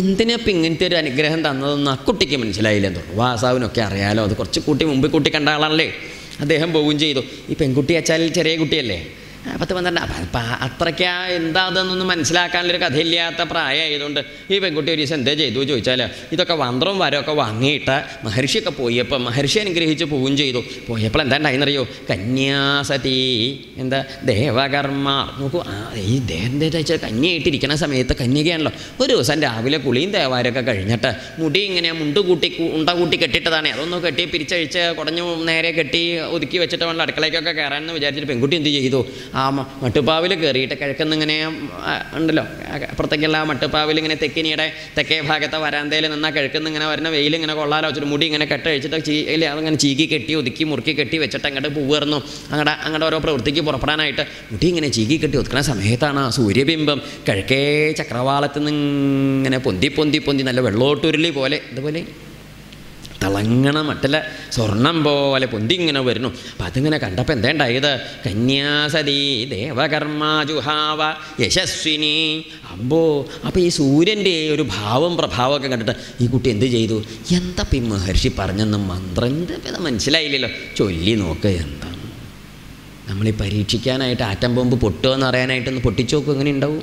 എന്തിനപ്പം ഇങ്ങനത്തെ ഒരു അനുഗ്രഹം തന്നതെന്ന് ആ കുട്ടിക്ക് മനസ്സിലായില്ലെന്ന് തോന്നുന്നു വാസാവിനൊക്കെ അറിയാലോ അത് കുറച്ച് കൂട്ടി മുമ്പ് കൂട്ടി കണ്ട ആളാണല്ലേ അദ്ദേഹം പോവുകയും ചെയ്തു ഈ പെൺകുട്ടി വെച്ചാൽ ചെറിയ കുട്ടിയല്ലേ ആ, പത്ത് പന്ത്രണ്ട് അപ്പം അപ്പം അത്രയ്ക്ക് എന്താ അതെന്നൊന്നും മനസ്സിലാക്കാനുള്ളൊരു കഥയില്ലാത്ത പ്രായമായതുകൊണ്ട് ഈ പെൺകുട്ടി ഒരു ദിവസം എന്തേ ചെയ്തു ചോദിച്ചാൽ ഇതൊക്കെ വന്ത്രവും വരമൊക്കെ വാങ്ങിയിട്ട് മഹർഷിയൊക്കെ പോയപ്പോൾ മഹർഷി അനുഗ്രഹിച്ച് പോവുകയും ചെയ്തു പോയപ്പോൾ എന്താ ഉണ്ടായിന്നറിയോ കന്യാസതി എന്താ ദേവകർമ്മ നോക്കൂ ആ ഈ ദേഹൻ്റെ വെച്ചാൽ കന്യയായിട്ടിരിക്കുന്ന സമയത്ത് കന്യകയാണല്ലോ ഒരു ദിവസം രാവിലെ കുളിയും ദേവാരമൊക്കെ കഴിഞ്ഞിട്ട് മുടി ഇങ്ങനെ മുണ്ട് കൂട്ടി കു- ഉണ്ട കൂട്ടി കെട്ടിട്ടതാണ് അതൊന്ന് കെട്ടി പിരിച്ചഴിച്ച് കുടഞ്ഞു നേരെ കെട്ടി ഒതുക്കി വെച്ചിട്ട് വേണം അടുക്കളയ്ക്കൊക്കെ കയറാനെന്ന് വിചാരിച്ചിട്ട് പെൺകുട്ടി എന്ത് ചെയ്തു ആ മ- മട്ടുപ്പാവിൽ കയറിയിട്ട് കിഴക്കുന്ന് ഇങ്ങനെ ആ, ഉണ്ടല്ലോ ആ, അപ്പുറത്തേക്കുള്ള ആ മട്ടുപ്പാവിൽ ഇങ്ങനെ തെക്കിനിയുടെ തെക്കേ ഭാഗത്തെ വരാന്തയിൽ നിന്നാൽ കിഴക്കുന്ന് ഇങ്ങനെ വരുന്ന വെയിൽ ഇങ്ങനെ കൊള്ളാലോ വെച്ചിട്ട് മുടി ഇങ്ങനെ കെട്ടഴിച്ചിട്ട് ചീ ഇല്ല അതങ്ങനെ ചീകി കെട്ടി ഒതുക്കി മുറുക്കി കെട്ടി വെച്ചിട്ട് അങ്ങോട്ട് പോവുമായിരുന്നു അങ്ങടെ അങ്ങോട്ട് ഓരോ പ്രവൃത്തിക്ക് പുറപ്പെടാനായിട്ട് മുടി ഇങ്ങനെ ചീകി കെട്ടി ഒതുക്കുന്ന സമയത്താണ് ആ സൂര്യബിംബം കിഴക്കേ ചക്രവാളത്തിൽ നിന്ന് ഇങ്ങനെ പൊന്തി പൊന്തി പൊന്തി നല്ല വെള്ളോട്ടുരുളി പോലെ ഇതുപോലെ തിളങ്ങണ മട്ടിലെ സ്വർണം പോലെ പൊന്തി ഇങ്ങനെ വരുന്നു അപ്പം അതിങ്ങനെ കണ്ടപ്പോൾ എന്തേണ്ടായത് കന്യാസതി ദേവകർമാജുഹാവ യശസ്വിനി അമ്പോ അപ്പോൾ ഈ സൂര്യൻ്റെ ഒരു ഭാവം പ്രഭാവമൊക്കെ കണ്ടിട്ട് ഈ കുട്ടി എന്ത് ചെയ്തു എന്താ ഇപ്പം ഈ മഹർഷി പറഞ്ഞെന്ന് മന്ത്രം എന്താ ഇപ്പം ഇത് മനസ്സിലായില്ലല്ലോ ചൊല്ലി നോക്ക് എന്താ നമ്മൾ ഈ പരീക്ഷിക്കാനായിട്ട് ആറ്റം ബോംബ് പൊട്ടുമോ എന്ന് അറിയാനായിട്ടൊന്ന് പൊട്ടിച്ചു നോക്കും എങ്ങനെ ഉണ്ടാവും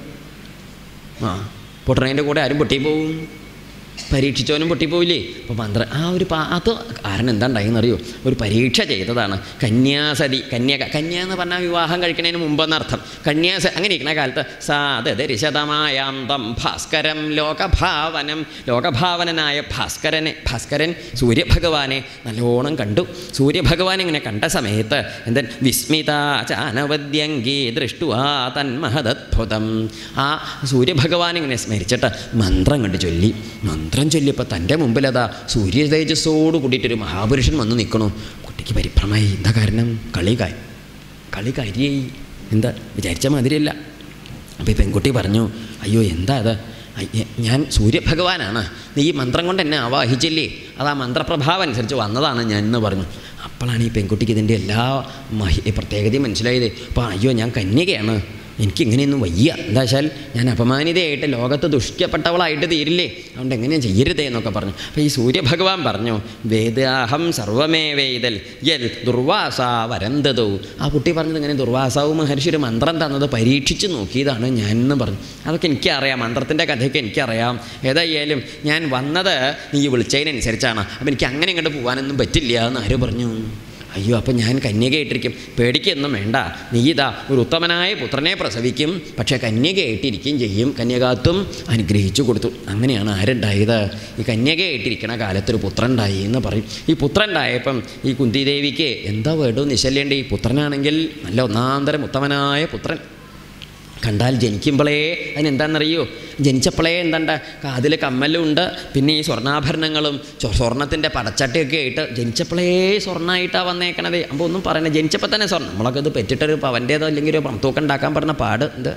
ആ പൊട്ടണതിൻ്റെ കൂടെ ആരും പൊട്ടിപ്പോവും പരീക്ഷിച്ചവനും പൊട്ടിപ്പോയില്ലേ അപ്പോൾ മന്ത്രം ആ ഒരു പാ അത് കാരണം എന്താ ഉണ്ടായെന്നറിയോ ഒരു പരീക്ഷ ചെയ്തതാണ് കന്യാസതി കന്യക കന്യ എന്ന് പറഞ്ഞാൽ വിവാഹം കഴിക്കുന്നതിന് മുമ്പെന്നർത്ഥം കന്യാസ അങ്ങനെ ഇരിക്കുന്ന കാലത്ത് സാധരിശതമായാന്തം ഭാസ്കരം ലോകഭാവനം ലോകഭാവനനായ ഭാസ്കരനെ ഭാസ്കരൻ സൂര്യഭഗവാനെ നല്ലോണം കണ്ടു സൂര്യഭഗവാൻ ഇങ്ങനെ കണ്ട സമയത്ത് എന്താ വിസ്മിത ചാനവദ്യങ്കി ദൃഷ്ടുവാ തന്മഹദദ്ഭുതം ആ സൂര്യഭഗവാൻ ഇങ്ങനെ സ്മരിച്ചിട്ട് മന്ത്രം കണ്ട് ചൊല്ലി മന്ത്രം ചൊല്ലിയപ്പോൾ തൻ്റെ മുമ്പിലതാ സൂര്യ തേജസ്സോട് കൂടിയിട്ടൊരു മഹാപുരുഷൻ വന്ന് നിൽക്കണു കുട്ടിക്ക് പരിഭ്രമായി എന്താ കാരണം കളി കായ് കളി കരിയായി എന്താ വിചാരിച്ച മാതിരിയല്ല അപ്പോൾ ഈ പെൺകുട്ടി പറഞ്ഞു അയ്യോ എന്താ അത് അയ്യ, ഞാൻ സൂര്യഭഗവാനാണ് നീ ഈ മന്ത്രം കൊണ്ട് എന്നെ ആവാഹിച്ചില്ലേ അത് ആ മന്ത്രപ്രഭാവം അനുസരിച്ച് വന്നതാണ് ഞാൻ എന്ന് പറഞ്ഞു അപ്പോഴാണ് ഈ പെൺകുട്ടിക്ക് ഇതിൻ്റെ എല്ലാ മഹി പ്രത്യേകതയും മനസ്സിലായത് അപ്പോൾ അയ്യോ ഞാൻ കന്യകയാണ് എനിക്കിങ്ങനെയൊന്നും വയ്യ എന്താ വെച്ചാൽ ഞാൻ അപമാനിതയായിട്ട് ലോകത്ത് ദുഷിക്കപ്പെട്ടവളായിട്ട് തീരില്ലേ അതുകൊണ്ട് എങ്ങനെയാണ് ചെയ്യരുതേ എന്നൊക്കെ പറഞ്ഞു അപ്പോൾ ഈ സൂര്യഭഗവാൻ പറഞ്ഞു വേദാഹം സർവമേ വേദൽ യൽ ദുർവാസ വരന്തതോ ആ കുട്ടി പറഞ്ഞത് ഇങ്ങനെ ദുർവാസാവ് മഹർഷി ഒരു മന്ത്രം തന്നത് പരീക്ഷിച്ച് നോക്കിയതാണ് ഞാൻ എന്ന് പറഞ്ഞു അതൊക്കെ എനിക്കറിയാം മന്ത്രത്തിൻ്റെ കഥയൊക്കെ എനിക്കറിയാം ഏതായാലും ഞാൻ വന്നത് നീ വിളിച്ചതിനനുസരിച്ചാണ് അപ്പം എനിക്ക് അങ്ങനെ ഇങ്ങോട്ട് പോകാനൊന്നും പറ്റില്ല എന്ന് ആര് പറഞ്ഞു അയ്യോ അപ്പം ഞാൻ കന്യകയായിട്ടിരിക്കും പേടിക്കൊന്നും വേണ്ട നീ ഇതാ ഒരു ഉത്തമനായ പുത്രനെ പ്രസവിക്കും പക്ഷേ കന്യകയായിട്ടിരിക്കുകയും ചെയ്യും കന്യകാത്വം അനുഗ്രഹിച്ചു കൊടുത്തു അങ്ങനെയാണ് ആരുണ്ടായത് ഈ കന്യകയായിട്ടിരിക്കണ കാലത്തൊരു പുത്രൻ ഉണ്ടായി എന്ന് പറയും ഈ പുത്രൻ ഉണ്ടായപ്പം ഈ കുന്തിദേവിക്ക് എന്താ വേണ്ടോ നിശല്യേണ്ട ഈ പുത്രനാണെങ്കിൽ നല്ല ഒന്നാന്തരം ഉത്തമനായ പുത്രൻ കണ്ടാൽ ജനിക്കുമ്പോഴേ അതിനെന്താണെന്നറിയോ ജനിച്ചപ്പോഴേ എന്താണ്ട കാതിൽ കമ്മലും ഉണ്ട് പിന്നെ ഈ സ്വർണ്ണാഭരണങ്ങളും ചൊ- സ്വർണ്ണത്തിൻ്റെ പടച്ചട്ടയൊക്കെ ആയിട്ട് ജനിച്ചപ്പോഴേ സ്വർണ്ണമായിട്ടാണ് വന്നേക്കണത് അപ്പോൾ ഒന്നും പറയണേ ജനിച്ചപ്പോൾ തന്നെ സ്വർണ്ണം നമ്മളൊക്കെ ഇത് പെറ്റിട്ടൊരു പവൻ്റേതോ അല്ലെങ്കിൽ ഒരു തൂക്കം ഉണ്ടാക്കാൻ പറഞ്ഞ പാട് എന്ത്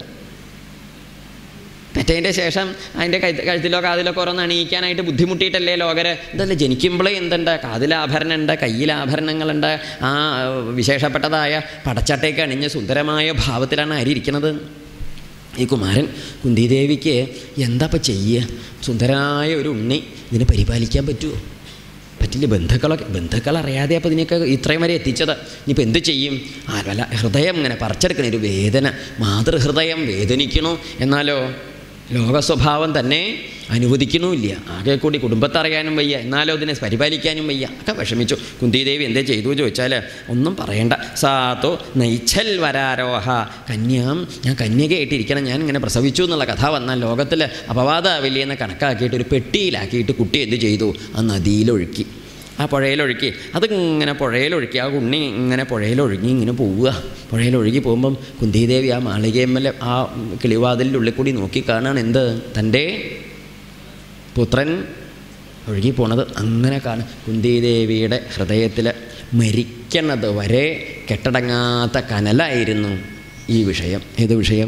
പെറ്റതിൻ്റെ ശേഷം അതിൻ്റെ കഴുത്ത് കഴുത്തിലോ കാതിലൊക്കെ ഓരോന്ന് അണിയിക്കാനായിട്ട് ബുദ്ധിമുട്ടിയിട്ടല്ലേ ലോകര് ഇതല്ലേ ജനിക്കുമ്പോഴേ എന്തുണ്ട് കാതിലാഭരണമുണ്ട് കയ്യിലാഭരണങ്ങളുണ്ട് ആ വിശേഷപ്പെട്ടതായ പടച്ചട്ടയൊക്കെ അണിഞ്ഞ് സുന്ദരമായ ഭാവത്തിലാണ് അരി ഇരിക്കുന്നത് ഈ കുമാരൻ കുന്തിദേവിക്ക് എന്താ ഇപ്പം ചെയ്യുക സുന്ദരനായ ഒരു ഉണ്ണി ഇതിനെ പരിപാലിക്കാൻ പറ്റുമോ പറ്റില്ല ബന്ധുക്കളൊക്കെ ബന്ധുക്കൾ അറിയാതെ അപ്പോൾ ഇതിനൊക്കെ ഇത്രയും വരെ എത്തിച്ചത് ഇനിയിപ്പോൾ എന്ത് ചെയ്യും ആ വല്ല ഹൃദയം ഇങ്ങനെ പറിച്ചെടുക്കണ ഒരു വേദന മാതൃഹൃദയം വേദനിക്കണു എന്നാലോ ലോക സ്വഭാവം തന്നെ അനുവദിക്കണമില്ല ആകെ കൂടി കുടുംബത്തെ അറിയാനും വയ്യ എന്നാലോ ഇതിനെ പരിപാലിക്കാനും വയ്യ ഒക്കെ വിഷമിച്ചു കുന്തിദേവി എന്തേ ചെയ്തു ചോദിച്ചാൽ ഒന്നും പറയണ്ട സാത്തോ നൈച്ഛൽ വരാരോഹ കന്യാം ഞാൻ കന്യകയായിട്ടിരിക്കണം ഞാൻ ഇങ്ങനെ പ്രസവിച്ചു എന്നുള്ള കഥ വന്നാൽ ലോകത്തിൽ അപവാദാവില്ലെന്ന് കണക്കാക്കിയിട്ട് ഒരു പെട്ടിയിലാക്കിയിട്ട് കുട്ടി എന്ത് ചെയ്തു ആ നദിയിലൊഴുക്കി ആ പുഴയിലൊഴുക്കി അതിങ്ങനെ പുഴയിലൊഴുക്കി ആ ഉണ്ണി ഇങ്ങനെ പുഴയിലൊഴുകി ഇങ്ങനെ പോവുക പുഴയിലൊഴുകി പോകുമ്പം കുന്തിദേവി ആ മാളികയമ്മലെ ആ കിളിവാതിലിൻ്റെ ഉള്ളിൽ കൂടി നോക്കി കാണാൻ എന്ത് തൻ്റെ പുത്രൻ ഒഴുകി പോണത് അങ്ങനെ കാണും കുന്തിദേവിയുടെ ഹൃദയത്തിൽ മരിക്കണത് വരെ കെട്ടടങ്ങാത്ത കനലായിരുന്നു ഈ വിഷയം ഏത് വിഷയം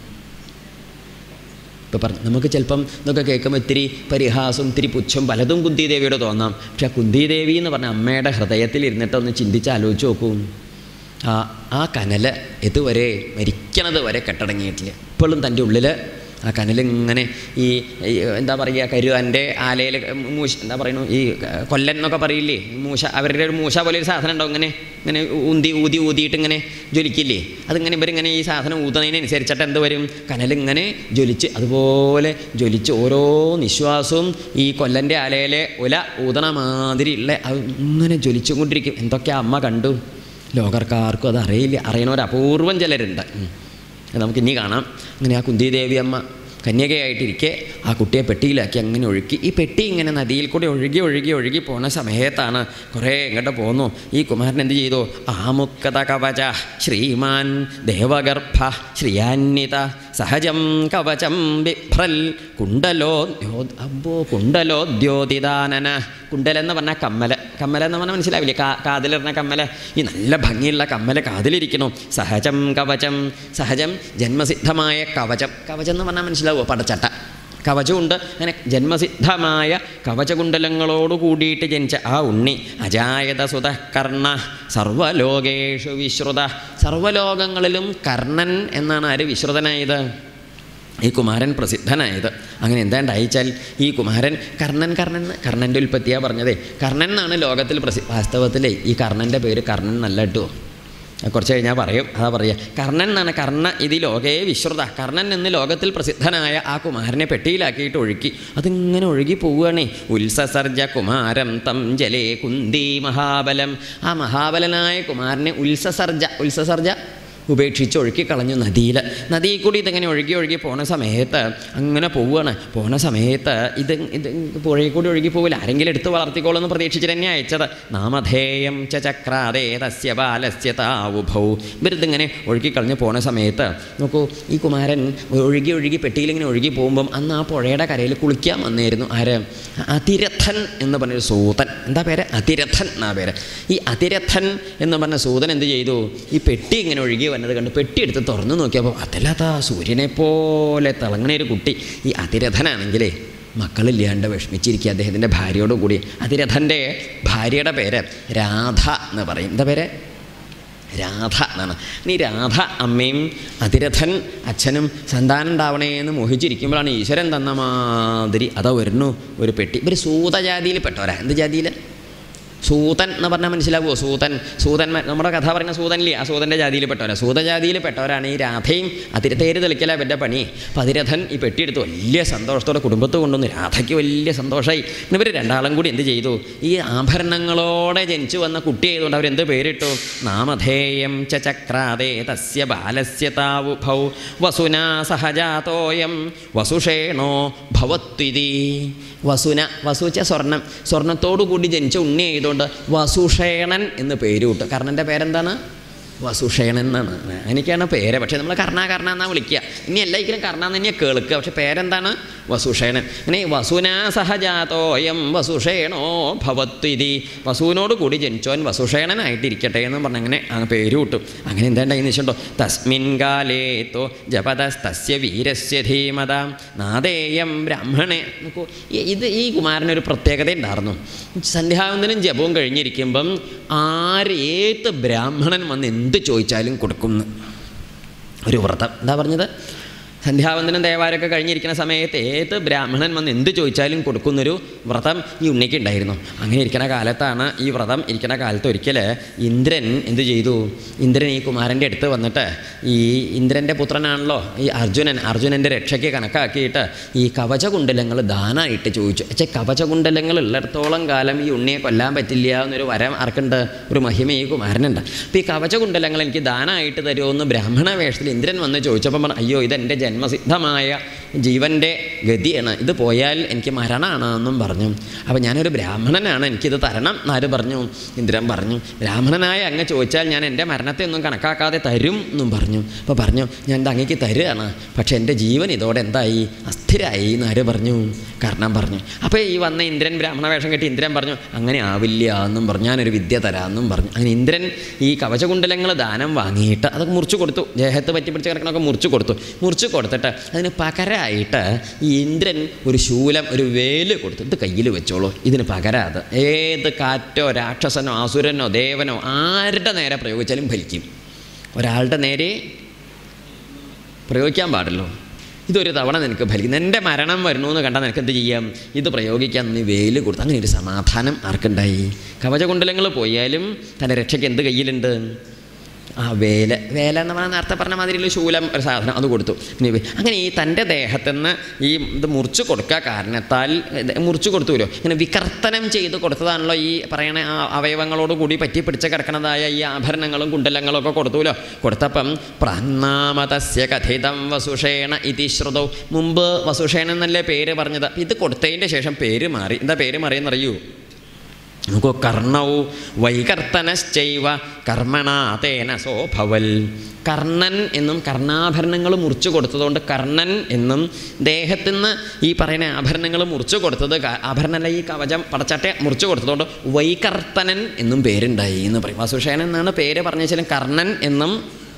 ഇപ്പോൾ പറഞ്ഞു നമുക്ക് ചിലപ്പം ഇതൊക്കെ കേൾക്കുമ്പോൾ ഇത്തിരി പരിഹാസം ഇത്തിരി പുച്ഛം പലതും കുന്തിദേവിയോട് തോന്നാം പക്ഷെ ആ കുന്തിദേവി എന്ന് പറഞ്ഞ അമ്മയുടെ ഹൃദയത്തിൽ ഇരുന്നിട്ട് ഒന്ന് ചിന്തിച്ച് ആലോചിച്ച് നോക്കൂ ആ ആ കനൽ ഇതുവരെ മരിക്കണത് വരെ കെട്ടടങ്ങിയിട്ടില്ല ഇപ്പോഴും തൻ്റെ ഉള്ളിൽ ആ കനലിങ്ങനെ ഈ ഈ എന്താ പറയുക കരുവാൻ്റെ ആലയിൽ മൂശ എന്താ പറയുന്നു ഈ കൊല്ലൻ എന്നൊക്കെ പറയില്ലേ മൂശ അവരുടെ ഒരു മൂശ പോലെ ഒരു സാധനം ഉണ്ടാവും ഇങ്ങനെ ഇങ്ങനെ ഊന്തി ഊതി ഊതിയിട്ട് ഇങ്ങനെ ജ്വലിക്കില്ലേ അതിങ്ങനെ ഇവരിങ്ങനെ ഈ സാധനം ഊതുന്നതിനനുസരിച്ചിട്ട് എന്ത് വരും കനലിങ്ങനെ ജ്വലിച്ച് അതുപോലെ ജ്വലിച്ച് ഓരോ നിശ്വാസവും ഈ കൊല്ലൻ്റെ ആലയിലെ ഉല ഊതണ മാതിരിയുള്ള അത് ഇങ്ങനെ ജ്വലിച്ചുകൊണ്ടിരിക്കും എന്തൊക്കെ അമ്മ കണ്ടു ലോകർക്കാർക്കും അത് അറിയില്ല അറിയണവർ അപൂർവം ചിലരുണ്ട് ഉം. അത് നമുക്ക് ഇനി കാണാം അങ്ങനെ ആ കുന്തിദേവി അമ്മ കന്യകയായിട്ടിരിക്കെ ആ കുട്ടിയെ പെട്ടിയിലാക്കി അങ്ങനെ ഒഴുക്കി ഈ പെട്ടി ഇങ്ങനെ നദിയിൽ കൂടി ഒഴുകി ഒഴുകി ഒഴുകി പോണ സമയത്താണ് കുറേ ഇങ്ങോട്ട് പോന്നു ഈ കുമാരൻ എന്ത് ചെയ്തു ആമുക്കത കവച ശ്രീമാൻ ദേവഗർഭ ശ്രീയാന്വിത സഹജം കവചം ബിഭ്രൽ കുണ്ടലോ അമ്പോ കുണ്ടലോദ്യോതിദാനന കുണ്ടലെന്ന് പറഞ്ഞാൽ കമ്മല കമ്മലെന്ന് പറഞ്ഞാൽ മനസ്സിലാവില്ലേ കാ കാതിലിടുന്ന കമ്മല ഈ നല്ല ഭംഗിയുള്ള കമ്മല കാതിലിരിക്കുന്നു സഹജം കവചം സഹജം ജന്മസിദ്ധമായ കവചം കവചം എന്ന് പറഞ്ഞാൽ മനസ്സിലാവുമോ പടച്ചട്ട കവചമുണ്ട് അങ്ങനെ ജന്മസിദ്ധമായ കവചകുണ്ടലങ്ങളോട് കൂടിയിട്ട് ജനിച്ച ആ ഉണ്ണി അജായത സുത കർണ സർവലോകേഷു വിശ്രുത സർവലോകങ്ങളിലും കർണൻ എന്നാണ് ആര് വിശ്രുതനായത് ഈ കുമാരൻ പ്രസിദ്ധനായത് അങ്ങനെ എന്താ ഉണ്ടായിച്ചാൽ ഈ കുമാരൻ കർണൻ കർണൻ എന്ന് കർണൻ്റെ ഉൽപ്പത്തിയാണ് പറഞ്ഞതേ കർണൻ എന്നാണ് ലോകത്തിൽ പ്രസി വാസ്തവത്തിലേ ഈ കർണൻ്റെ പേര് കർണൻ നല്ല കേട്ടോ കുറച്ച് കഴിഞ്ഞാൽ പറയും അതാ പറയുക കർണൻ എന്നാണ് കർണ ഇത് ലോകേ വിശ്രുത കർണൻ എന്ന് ലോകത്തിൽ പ്രസിദ്ധനായ ആ കുമാരനെ പെട്ടിയിലാക്കിയിട്ട് ഒഴുക്കി അതിങ്ങനെ ഒഴുകി പോവുകയാണേ ഉത്സസർജ കുമാരം തം ജലേ കുന്തി മഹാബലം ആ മഹാബലനായ കുമാരനെ ഉത്സസർജ ഉത്സസർജ ഉപേക്ഷിച്ച് ഒഴുക്കി കളഞ്ഞു നദിയിൽ നദിയിൽ കൂടി ഇതിങ്ങനെ ഒഴുകി ഒഴുകി പോണ സമയത്ത് അങ്ങനെ പോവുകയാണ് പോണ സമയത്ത് ഇത് ഇത് പുഴയിൽ കൂടി ഒഴുകി പോവില്ല ആരെങ്കിലും എടുത്ത് വളർത്തിക്കോളെന്ന് പ്രതീക്ഷിച്ചിട്ട് തന്നെ അയച്ചത് നാമധേയം ച ചക്രാതേ തസ്യ ബാലസ്യ താവുഭൗ ഇവരിതിങ്ങനെ ഒഴുകി കളഞ്ഞ് പോണ സമയത്ത് നോക്കൂ ഈ കുമാരൻ ഒഴുകി ഒഴുകി പെട്ടിയിലിങ്ങനെ ഒഴുകി പോകുമ്പം അന്ന് ആ പുഴയുടെ കരയിൽ കുളിക്കാൻ വന്നായിരുന്നു ആര് അതിരഥൻ എന്ന് പറഞ്ഞൊരു സൂതൻ എന്താ പേര് അതിരഥൻ എന്നാ പേര് ഈ അതിരഥൻ എന്ന് പറഞ്ഞ സൂതൻ എന്ത് ചെയ്തു ഈ പെട്ടി ഇങ്ങനെ ഒഴുകി വന്നത് കണ്ട് പെട്ടി എടുത്ത് തുറന്നു നോക്കിയപ്പോൾ അതല്ലാത്ത സൂര്യനെ പോലെ തിളങ്ങണ ഒരു കുട്ടി ഈ അതിരഥനാണെങ്കിലേ മക്കളില്ലാണ്ട് വിഷമിച്ചിരിക്കുക അദ്ദേഹത്തിൻ്റെ ഭാര്യയോട് കൂടി അതിരഥൻ്റെ ഭാര്യയുടെ പേര് രാധ എന്ന് പറയും എന്താ പേര് രാധ എന്നാണ് ഇനി രാധ അമ്മയും അതിരഥൻ അച്ഛനും സന്താനം ഉണ്ടാവണേ എന്ന് മോഹിച്ചിരിക്കുമ്പോഴാണ് ഈശ്വരൻ തന്ന മാതിരി അതാ വരുന്നു ഒരു പെട്ടി ഇവർ സൂതജാതിയിൽ പെട്ടവരാ എന്ത് ജാതിയിൽ സൂതൻ എന്ന് പറഞ്ഞാൽ മനസ്സിലാവുമോ സൂതൻ സൂതൻ നമ്മുടെ കഥ പറയുന്ന സൂതനില്ലേ ആ സൂതൻ്റെ ജാതിയിൽ പെട്ടവരാ സൂതജാതിയിൽ പെട്ടവരാണ് ഈ രാധയും അതിര തേര് തെളിക്കല അവരുടെ പണി അപ്പം അതിരഥൻ ഈ പെട്ടിയെടുത്ത് വലിയ സന്തോഷത്തോടെ കുടുംബത്ത് കൊണ്ടുവന്നു രാധയ്ക്ക് വലിയ സന്തോഷമായി ഇവർ രണ്ടാളും കൂടി എന്ത് ചെയ്തു ഈ ആഭരണങ്ങളോടെ ജനിച്ചു വന്ന കുട്ടി ആയതുകൊണ്ട് അവരെന്ത് പേരിട്ടു നാമധേയം ച ചക്രാതേ തസ്യ ബാലസ്യ താവുഭൗ വസുനാ സഹജാതോയം വസുഷേണോ ഭവത്വിതി വസുന വസുച്ച സ്വർണം സ്വർണത്തോടു കൂടി ജനിച്ച ഉണ്ണി ആയതുകൊണ്ട് വസുഷേണൻ എന്ന് പേര് കിട്ടും കർണൻ്റെ പേരെന്താണ് വസുഷേണൻ എന്നാണ് എനിക്കാണ് പേര് പക്ഷേ നമ്മൾ കർണ കർണ എന്നാണ് വിളിക്കുക ഇനി എല്ലായ്ക്കലും കർണ എന്ന് തന്നെയാണ് കേൾക്കുക പക്ഷേ പേരെന്താണ് വസുഷേണൻ അങ്ങനെ വസുനാ സഹജാതോയം വസുഷേണോ ഭവത്വിതി വസുവിനോട് കൂടി ജനിച്ചോൻ വസുഷേണനായിട്ടിരിക്കട്ടെ എന്ന് പറഞ്ഞ് അങ്ങനെ ആ പേര് കിട്ടും അങ്ങനെ എന്താണ്ടായി വെച്ചിട്ടുണ്ടോ തസ്മിൻ കാലേത്തോ ജപതസ്തസ്യ വീരസ്യ ധീമത നാദേയം ബ്രാഹ്മണേ നോക്കൂ ഈ- ഇത് ഈ കുമാരനൊരു പ്രത്യേകത ഉണ്ടായിരുന്നു സന്ധ്യാവന്തനും ജപവും കഴിഞ്ഞിരിക്കുമ്പം ആര് ഏത് ബ്രാഹ്മണൻ വന്ന് എന്ത് ചോദിച്ചാലും കൊടുക്കും ഒരു വ്രതം എന്താ പറഞ്ഞത് സന്ധ്യാവന്തനം ദേവാരമൊക്കെ കഴിഞ്ഞിരിക്കുന്ന സമയത്ത് ഏത് ബ്രാഹ്മണൻ വന്ന് എന്ത് ചോദിച്ചാലും കൊടുക്കുന്നൊരു വ്രതം ഈ ഉണ്ണിക്ക് ഉണ്ടായിരുന്നു അങ്ങനെ ഇരിക്കുന്ന കാലത്താണ് ഈ വ്രതം ഇരിക്കുന്ന കാലത്ത് ഒരിക്കൽ ഇന്ദ്രൻ എന്ത് ചെയ്തു ഇന്ദ്രൻ ഈ കുമാരൻ്റെ അടുത്ത് വന്നിട്ട് ഈ ഇന്ദ്രൻ്റെ പുത്രനാണല്ലോ ഈ അർജുനൻ അർജുനൻ്റെ രക്ഷയ്ക്ക് കണക്കാക്കിയിട്ട് ഈ കവചകുണ്ടലങ്ങൾ ദാനമായിട്ട് ചോദിച്ചു പക്ഷേ കവചകുണ്ടലങ്ങൾ ഉള്ളിടത്തോളം കാലം ഈ ഉണ്ണിയെ കൊല്ലാൻ പറ്റില്ല എന്നൊരു വരം ആർക്കുണ്ട് ഒരു മഹിമ ഈ കുമാരനുണ്ട് അപ്പോൾ ഈ കവചകുണ്ടലങ്ങൾ എനിക്ക് ദാനമായിട്ട് തരുമോ എന്ന് ബ്രാഹ്മണ വേഷത്തിൽ ഇന്ദ്രൻ വന്ന് ചോദിച്ചപ്പം പറഞ്ഞു അയ്യോ ഇതെൻ്റെ ജന്മസിദ്ധമായ ജീവൻ്റെ ഗതിയാണ് ഇത് പോയാൽ എനിക്ക് മരണമാണ് എന്നും പറഞ്ഞു അപ്പോൾ ഞാനൊരു ബ്രാഹ്മണനാണ് എനിക്കിത് തരണം എന്നാര് പറഞ്ഞു ഇന്ദ്രൻ പറഞ്ഞു ബ്രാഹ്മണനായ അങ്ങ് ചോദിച്ചാൽ ഞാൻ എൻ്റെ മരണത്തെ ഒന്നും കണക്കാക്കാതെ തരും എന്നും പറഞ്ഞു അപ്പോൾ പറഞ്ഞു ഞാൻ ഇത് അങ്ങേക്ക് തരുകയാണ് പക്ഷേ എൻ്റെ ജീവൻ ഇതോടെ എന്തായി അസ്ഥിരായി എന്ന് ആര് പറഞ്ഞു കർണം പറഞ്ഞു അപ്പോൾ ഈ വന്ന ഇന്ദ്രൻ ബ്രാഹ്മണ വേഷം കെട്ടി ഇന്ദ്രൻ പറഞ്ഞു അങ്ങനെ ആവില്ല എന്നും പറഞ്ഞു ഞാനൊരു വിദ്യ തരാമെന്നും പറഞ്ഞു അങ്ങനെ ഇന്ദ്രൻ ഈ കവചകുണ്ടലങ്ങൾ ദാനം വാങ്ങിയിട്ട് അതൊക്കെ മുറിച്ചു കൊടുത്തു ദേഹത്ത് പറ്റി പിടിച്ച് കിടക്കണമൊക്കെ മുറിച്ചു കൊടുത്തു മുറിച്ചു കൊടുത്തിട്ട് അതിന് പകരമായിട്ട് ഈ ഇന്ദ്രൻ ഒരു ശൂലം ഒരു വേല് കൊടുത്തു ഇത് കയ്യിൽ വെച്ചോളൂ ഇതിന് പകരാത് ഏത് കാറ്റോ രാക്ഷസനോ അസുരനോ ദേവനോ ആരുടെ നേരെ പ്രയോഗിച്ചാലും ഫലിക്കും ഒരാളുടെ നേരെ പ്രയോഗിക്കാൻ പാടുള്ളൂ ഇതൊരു തവണ നിനക്ക് ഫലിക്കുന്നു എൻ്റെ മരണം വരണു എന്ന് കണ്ടാൽ നിനക്ക് എന്ത് ചെയ്യാം ഇത് പ്രയോഗിക്കാൻ നീ വെയിൽ കൊടുത്തു അങ്ങനെ ഒരു സമാധാനം ആർക്കുണ്ടായി കവചകുണ്ടലങ്ങൾ പോയാലും തൻ്റെ രക്ഷയ്ക്ക് എന്ത് കയ്യിലുണ്ട് ആ വേല വേല എന്ന് പറഞ്ഞാൽ നേരത്തെ പറഞ്ഞ മാതിരിയുള്ള ശൂലം ഒരു സാധനം അത് കൊടുത്തു പിന്നെ ഇവ- അങ്ങനെ ഈ തൻ്റെ ദേഹത്തു നിന്ന് ഈ ഇത് മുറിച്ച് കൊടുക്കുക കാരണത്താൽ ഇത് മുറിച്ച് കൊടുത്തുല്ലോ ഇങ്ങനെ വികർത്തനം ചെയ്ത് കൊടുത്തതാണല്ലോ ഈ പറയണ ആ അവയവങ്ങളോട് കൂടി പറ്റി പിടിച്ച് കിടക്കുന്നതായ ഈ ആഭരണങ്ങളും കുണ്ടലങ്ങളും ഒക്കെ കൊടുത്തുല്ലോ കൊടുത്തപ്പം പ്രാന്നാമതസ്യ കഥിതം വസുഷേണ ഇതി ശ്രുതൗ മുമ്പ് വസുഷേണ എന്നല്ലേ പേര് പറഞ്ഞത് ഇത് കൊടുത്തതിൻ്റെ ശേഷം പേര് മാറി എന്താ പേര് മാറിയെന്നറിയൂ നമുക്ക് കർണൗ വൈകർത്തനശ്ചൈവ കർമ്മണാതേന സോഭവൽ കർണൻ എന്നും കർണാഭരണങ്ങൾ മുറിച്ചു കൊടുത്തതുകൊണ്ട് കർണൻ എന്നും ദേഹത്തുനിന്ന് ഈ പറയുന്ന ആഭരണങ്ങൾ മുറിച്ചു കൊടുത്തത് ക- ആഭരണമല്ല ഈ കവചം പടച്ചട്ടെ മുറിച്ചു കൊടുത്തതുകൊണ്ട് വൈകർത്തനൻ എന്നും പേരുണ്ടായി എന്ന് പറയും വസുഷേനൻ എന്നാണ് പേര് പറഞ്ഞു വെച്ചാലും കർണൻ എന്നും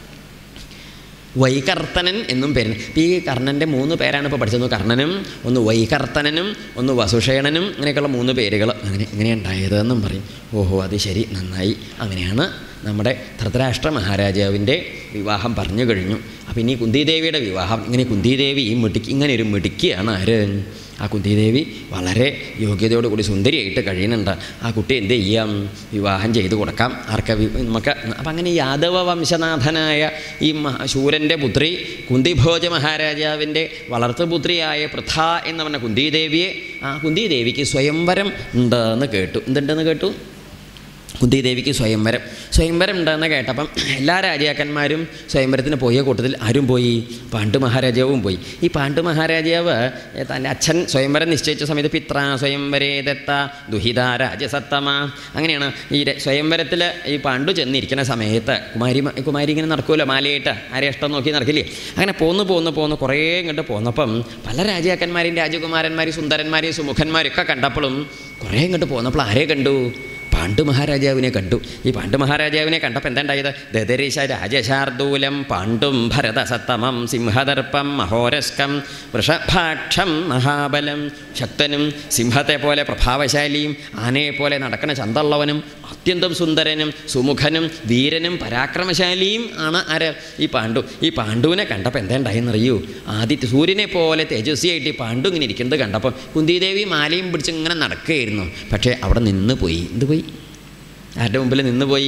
വൈകർത്തനൻ എന്നും പേരിന് ഇപ്പം ഈ കർണൻ്റെ മൂന്ന് പേരാണ് ഇപ്പോൾ പഠിച്ചത് ഒന്ന് കർണനും ഒന്ന് വൈകർത്തനനും ഒന്ന് വസുഷേണനും അങ്ങനെയൊക്കെയുള്ള മൂന്ന് പേരുകൾ അങ്ങനെ എങ്ങനെയാണ് ഉണ്ടായതെന്നും പറയും ഓഹോ അത് ശരി നന്നായി അങ്ങനെയാണ് നമ്മുടെ ധൃതരാഷ്ട്ര മഹാരാജാവിൻ്റെ വിവാഹം പറഞ്ഞു കഴിഞ്ഞു അപ്പം ഇനി കുന്തിദേവിയുടെ വിവാഹം ഇങ്ങനെ കുന്തിദേവി ഈ മിടുക്കി ഇങ്ങനെ ഒരു മിടുക്കിയാണ് ആര് ആ കുന്തിദേവി വളരെ യോഗ്യതയോടുകൂടി സുന്ദരിയായിട്ട് കഴിയുന്നുണ്ട് ആ കുട്ടി എന്ത് ചെയ്യാം വിവാഹം ചെയ്തു കൊടുക്കാം ആർക്ക വി- നമുക്ക് അപ്പം അങ്ങനെ യാദവ വംശനാഥനായ ഈ മഹാ- ശൂരൻ്റെ പുത്രി കുന്തിഭോജ മഹാരാജാവിൻ്റെ വളർത്തുപുത്രിയായ പൃഥ എന്ന് പറഞ്ഞ കുന്തിദേവിയെ ആ കുന്തിദേവിക്ക് സ്വയംവരം ഉണ്ടെന്ന് കേട്ടു എന്തുണ്ടെന്ന് കേട്ടു കുന്തിദേവിക്ക് സ്വയംവരം സ്വയംവരം ഉണ്ടെന്ന് കേട്ടപ്പം എല്ലാ രാജാക്കന്മാരും സ്വയംവരത്തിന് പോയ കൂട്ടത്തിൽ ആരും പോയി പാണ്ഡു മഹാരാജാവും പോയി ഈ പാണ്ഡു മഹാരാജാവ് ഏ, തൻ്റെ അച്ഛൻ സ്വയംവരം നിശ്ചയിച്ച സമയത്ത് പിത്ര സ്വയംവരേ ദത്ത ദുഹിത രാജസത്തമ അങ്ങനെയാണ് ഈ ര- സ്വയംവരത്തിൽ ഈ പാണ്ഡു ചെന്നിരിക്കുന്ന സമയത്ത് കുമാരി മ- കുമാരി ഇങ്ങനെ നടക്കുമല്ലോ മാലയിട്ട് ആരെ ഇഷ്ടം നോക്കി നടക്കില്ലേ അങ്ങനെ പോന്ന് പോന്ന് പോന്ന് കുറേ ഇങ്ങോട്ട് പോന്നപ്പം പല രാജാക്കന്മാരെയും രാജകുമാരന്മാരെയും സുന്ദരന്മാരെയും സുമുഖന്മാരെയൊക്കെ കണ്ടപ്പോഴും കുറേ ഇങ്ങോട്ട് പോന്നപ്പോൾ ആരെ കണ്ടു പാണ്ഡു മഹാരാജാവിനെ കണ്ടു ഈ പാണ്ഡു മഹാരാജാവിനെ കണ്ടപ്പോൾ എന്താ ഉണ്ടായത് ദദരിശ രാജശാർദൂലം പാണ്ഡും ഭരതസത്തമം സിംഹദർപ്പം മഹോരസ്കം വൃഷഭാക്ഷം മഹാബലം ശക്തനും സിംഹത്തെ പോലെ പ്രഭാവശാലിയും ആനയെ പോലെ നടക്കുന്ന ചന്തള്ളവനും അത്യന്തം സുന്ദരനും സുമുഖനും വീരനും പരാക്രമശാലിയും ആണ് ആര് ഈ പാണ്ഡു ഈ പാണ്ഡുവിനെ കണ്ടപ്പോൾ എന്താ ഉണ്ടായെന്നറിയൂ ആദിത്യ സൂര്യനെ പോലെ തേജസ്വിയായിട്ട് ഈ പാണ്ഡു ഇങ്ങനെ ഇരിക്കുന്നത് കണ്ടപ്പോൾ കുന്തിദേവി മാലയും പിടിച്ച് ഇങ്ങനെ നടക്കുകയായിരുന്നു പക്ഷേ അവിടെ നിന്ന് പോയി എന്ത് പോയി ആരുടെ മുമ്പിൽ നിന്ന് പോയി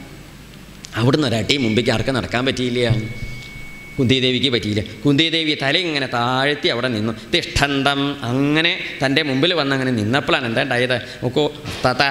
അവിടുന്ന് ഒരാട്ടി മുമ്പിലേക്ക് ആർക്കും നടക്കാൻ പറ്റിയില്ല കുന്തിദേവിക്ക് പറ്റിയില്ല കുന്തിദേവി തല ഇങ്ങനെ താഴ്ത്തി അവിടെ നിന്നു തിഷ്ഠന്തം അങ്ങനെ തൻ്റെ മുമ്പിൽ വന്ന് അങ്ങനെ നിന്നപ്പോഴാണ് എന്താ ഉണ്ടായത് നോക്കൂ തത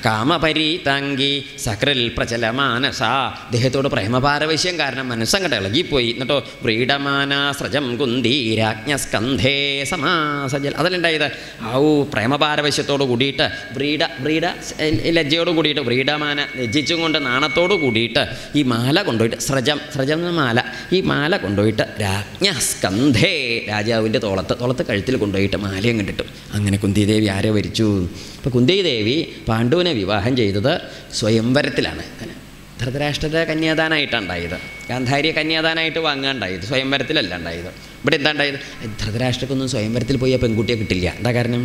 കാമപരീതാങ്കി സകൃൽ പ്രചല മാനസ ദേഹത്തോട് പ്രേമപാരവശ്യം കാരണം മനസ്സങ്ങോട്ട് ഇളകിപ്പോയി എന്നിട്ടോ വ്രീഡമാന സ്രജം കുന്തി രാജ്ഞസ്കന്ധേ സമാസജൽ അതിലുണ്ടായത് ഔ പ്രേമപാരവശ്യത്തോട് കൂടിയിട്ട് വ്രീഡ വ്രീഡ ലജ്ജയോട് കൂടിയിട്ട് വ്രീഡമാന ലജ്ജിച്ചും കൊണ്ട് നാണത്തോട് കൂടിയിട്ട് ഈ മാല കൊണ്ടുപോയിട്ട് സ്രജം സ്രജം എന്ന മാല ഈ മാല കൊണ്ടുപോയിട്ട് രാജ്ഞസ്കന്ധേ രാജാവിൻ്റെ തോളത്ത് തോളത്ത് കഴുത്തിൽ കൊണ്ടുപോയിട്ട് മാലയും കണ്ടിട്ടു അങ്ങനെ കുന്തിദേവി ആരെ വരിച്ചു അപ്പോൾ കുന്തിദേവി പാണ്ഡുവിനെ വിവാഹം ചെയ്തത് സ്വയംവരത്തിലാണ് ധൃതരാഷ്ട്രത്തെ കന്യാദാനായിട്ടാണ് ഉണ്ടായത് ഗാന്ധാരിയെ കന്യാദാനായിട്ട് വാങ്ങാണ്ടായത് സ്വയംവരത്തിലല്ല ഉണ്ടായത് ഇവിടെ എന്താ ഉണ്ടായത് ധൃതരാഷ്ട്രക്കൊന്നും സ്വയംവരത്തിൽ പോയി ആ പെൺകുട്ടിയെ കിട്ടില്ല എന്താ കാരണം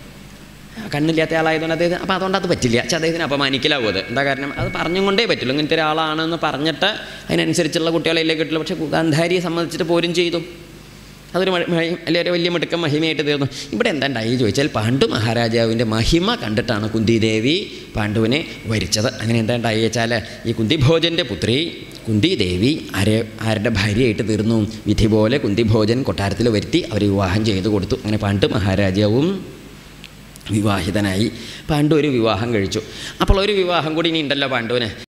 കണ്ണില്ലാത്ത ആളായതുകൊണ്ട് അദ്ദേഹത്തിന് അപ്പോൾ അതുകൊണ്ട് അത് പറ്റില്ല പക്ഷെ അദ്ദേഹത്തിന് അപമാനിക്കലാവും അത് എന്താ കാരണം അത് പറഞ്ഞും കൊണ്ടേ പറ്റുള്ളൂ ഇങ്ങനത്തെ ഒരാളാണെന്ന് പറഞ്ഞിട്ട് അതിനനുസരിച്ചുള്ള കുട്ടികളെ കിട്ടുള്ളൂ പക്ഷേ ഗാന്ധാരിയെ സംബന്ധിച്ചിട്ട് പോരും ചെയ്തു അതൊരു മ- മഹി- അല്ലെങ്കിൽ ഒരു വലിയ മിടുക്കം മഹിമയായിട്ട് തീർന്നു ഇവിടെ എന്താ ഉണ്ടായി ചോദിച്ചാൽ പാണ്ഡു മഹാരാജാവിൻ്റെ മഹിമ കണ്ടിട്ടാണ് കുന്തിദേവി പാണ്ഡുവിനെ വരിച്ചത് അങ്ങനെ എന്താ ഉണ്ടായി വെച്ചാൽ ഈ കുന്തിഭോജൻ്റെ പുത്രി കുന്തിദേവി ആരെ ആരുടെ ഭാര്യയായിട്ട് തീർന്നു വിധി പോലെ കുന്തിഭോജൻ കൊട്ടാരത്തിൽ വരുത്തി അവർ വിവാഹം ചെയ്തു കൊടുത്തു അങ്ങനെ പാണ്ഡു മഹാരാജാവും വിവാഹിതനായി പാണ്ഡു ഒരു വിവാഹം കഴിച്ചു അപ്പോൾ ഒരു വിവാഹം കൂടി ഇനി ഉണ്ടല്ലോ പാണ്ഡുവിന്